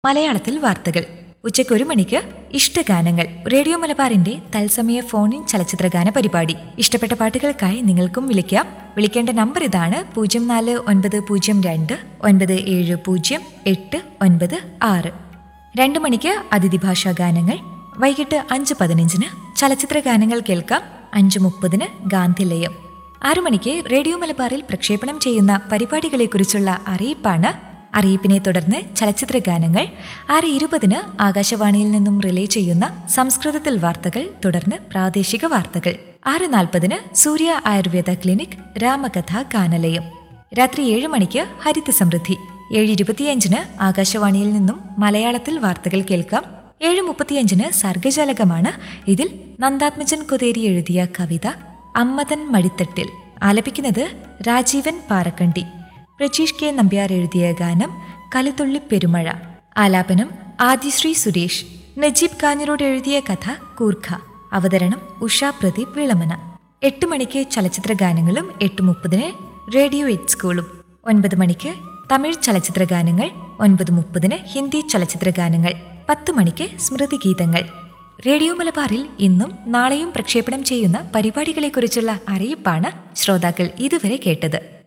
മലയാളത്തിൽ വാർത്തകൾ ഉച്ചയ്ക്ക് ഒരു മണിക്ക് ഇഷ്ടഗാനങ്ങൾ റേഡിയോ മലബാറിന്റെ തത്സമയ ഫോണിൻ ചലച്ചിത്രഗാന പരിപാടി ഇഷ്ടപ്പെട്ട പാട്ടുകൾക്കായി നിങ്ങൾക്കും വിളിക്കാം വിളിക്കേണ്ട നമ്പർ ഇതാണ് പൂജ്യം നാല് ഒൻപത് പൂജ്യം രണ്ട് ഒൻപത് ഏഴ് പൂജ്യം എട്ട് ഒൻപത് ആറ് രണ്ട് മണിക്ക് അതിഥി ഭാഷാ ഗാനങ്ങൾ വൈകിട്ട് അഞ്ച് പതിനഞ്ചിന് ചലച്ചിത്ര ഗാനങ്ങൾ കേൾക്കാം അഞ്ച് മുപ്പതിന് ഗാന്ധിലയം ആറു മണിക്ക് റേഡിയോ മലബാറിൽ പ്രക്ഷേപണം ചെയ്യുന്ന പരിപാടികളെക്കുറിച്ചുള്ള അറിയിപ്പാണ് അറിയിപ്പിനെ തുടർന്ന് ചലച്ചിത്ര ഗാനങ്ങൾ ആറ് ഇരുപതിന് ആകാശവാണിയിൽ നിന്നും റിലേ ചെയ്യുന്ന സംസ്കൃതത്തിൽ വാർത്തകൾ തുടർന്ന് പ്രാദേശിക വാർത്തകൾ ആറ് നാൽപ്പതിന് സൂര്യ ആയുർവേദ ക്ലിനിക് രാമകഥ ഗാനലയം രാത്രി ഏഴ് മണിക്ക് ഹരിത സമൃദ്ധി ഏഴ് ഇരുപത്തിയഞ്ചിന് ആകാശവാണിയിൽ നിന്നും മലയാളത്തിൽ വാർത്തകൾ കേൾക്കാം ഏഴ് മുപ്പത്തിയഞ്ചിന് സർഗജാലകമാണ് ഇതിൽ നന്ദാത്മജൻ കൊതേരി എഴുതിയ കവിത അമ്മതൻ മടിത്തട്ടിൽ ആലപിക്കുന്നത് രാജീവൻ പാറക്കണ്ടി പ്രജീഷ് കെ നമ്പ്യാർ എഴുതിയ ഗാനം കലിത്തുള്ളി പെരുമഴ ആലാപനം ആദിശ്രീ സുരേഷ് നജീബ് കാഞ്ഞിരോട് എഴുതിയ കഥ കൂർഖ അവതരണം ഉഷ പ്രദീപ് വിളമന എട്ട് മണിക്ക് ചലച്ചിത്ര ഗാനങ്ങളും എട്ട് മുപ്പതിന് റേഡിയോ എറ്റ് സ്കൂളും ഒൻപത് മണിക്ക് തമിഴ് ചലച്ചിത്ര ഗാനങ്ങൾ ഒൻപത് മുപ്പതിന് ഹിന്ദി ചലച്ചിത്ര ഗാനങ്ങൾ പത്ത് മണിക്ക് സ്മൃതി ഗീതങ്ങൾ റേഡിയോ മലബാറിൽ ഇന്നും നാളെയും പ്രക്ഷേപണം ചെയ്യുന്ന പരിപാടികളെക്കുറിച്ചുള്ള അറിയിപ്പാണ് ശ്രോതാക്കൾ ഇതുവരെ കേട്ടത്